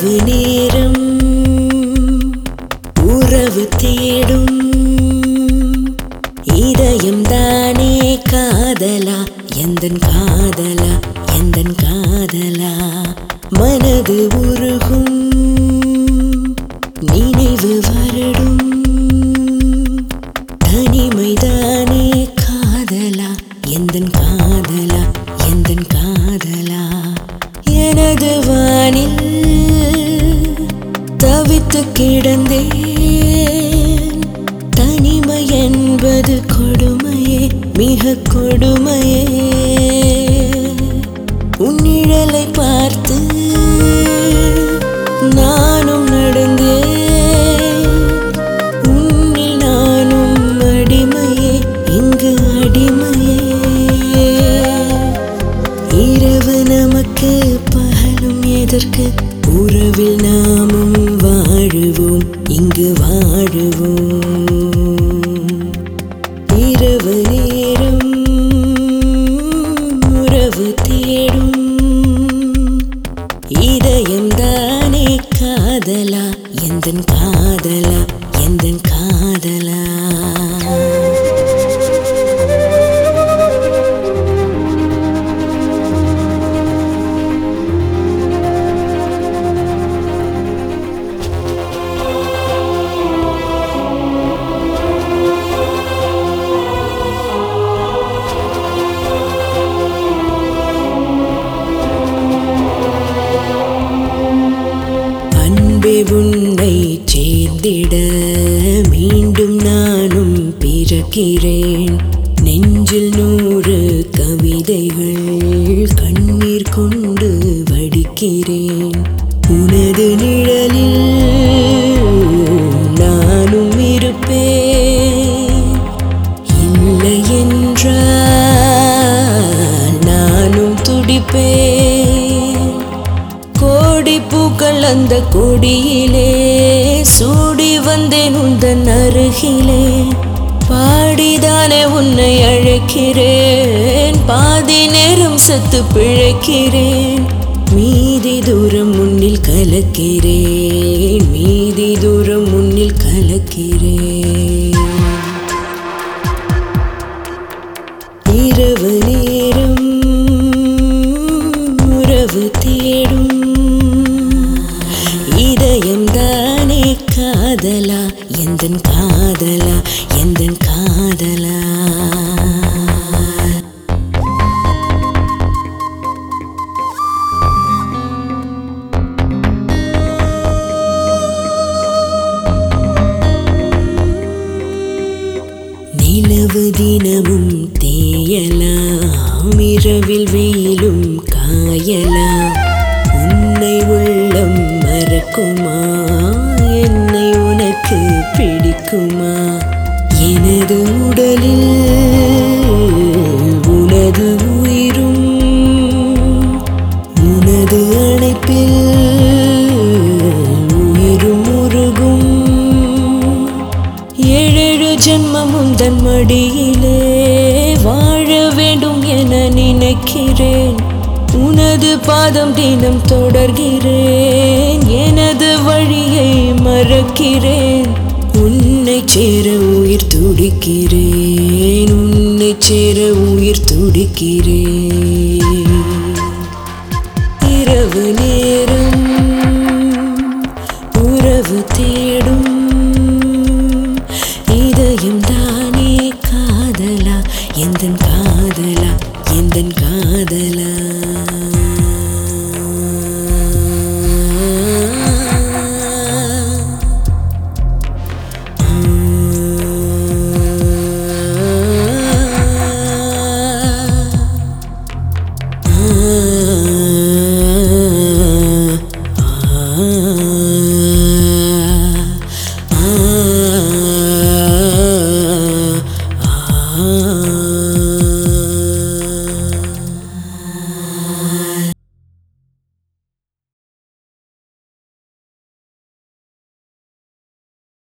இரவு நேரம் உறவு தேடும் இதயம் தானே காதலா எந்தன் காதலா எந்தன் காதலா மனது உருகும் நினைவு வருடும் தனிமைதானே காதலா எந்தன் காதலா எந்தன் காதலா எனது வானில் தவித்து கிடந்தேன் தனிமை என்பது கொடுமையே மிக கொடுமையே உன் நிழலை பார்த்து நானும் நடந்தேன் உன்னில் நானும் அடிமையே இங்கு அடிமையே இரவு நமக்கு பகலும் எதற்கு உறவில் நாமும் வாழுவோம் இங்கு வாழுவோம் இரவு நேரம் உறவு தேடும் இதயம் தானே காதலா எந்தன் காதலா எந்தன் காதலா அன்பே உன்னை சேர்ந்திட மீண்டும் நானும் பிறக்கிறேன் நெஞ்சில் நூறு கவிதைகள் கண்ணீர் கொண்டு வடிக்கிறேன் உனது நிழலில் நானும் இருப்பேன் இல்லை என்றால் நானும் துடிப்பேன் கோடி பூக்கள் அந்த கொடியிலே சூடி வந்தேன் உந்தன் அருகிலே பாடிதானே உன்னை அழைக்கிறேன் பாதி நேரம் செத்து பிழைக்கிறேன் மீதி தூரம் முன்னில் கலக்கிறேன் மீதி தூரம் முன்னில் கலக்கிறேன் இரவு நேரம் உறவு தேடும் இதயம் தானே காதலா எந்தன் காதலா எந்தன் காதலா நிலவு தினமும் தேயலாம் இரவில் வெயிலும் காயலாம் உன்னை உள்ளம் மறக்குமா என்னை உனக்கு பிடிக்குமா எனது உடலில் உனது உயிரும் உனது அணைப்பில் உயிரும் உருகும் ஏழேழு ஜென்மமும் தன் மடியிலே வாழ வேண்டும் என நினைக்கிறேன் உனது பாதம் தினம் தொடர்கிறேன் எனது வழியை மறக்கிறேன் உன்னை சேர உயிர் துடிக்கிறேன் உன்னை சேர உயிர் துடிக்கிறேன் இரவு நேரம் உறவு தேடும் இதயம் தானே காதலா எந்தன் காதலா எந்தன் காதலா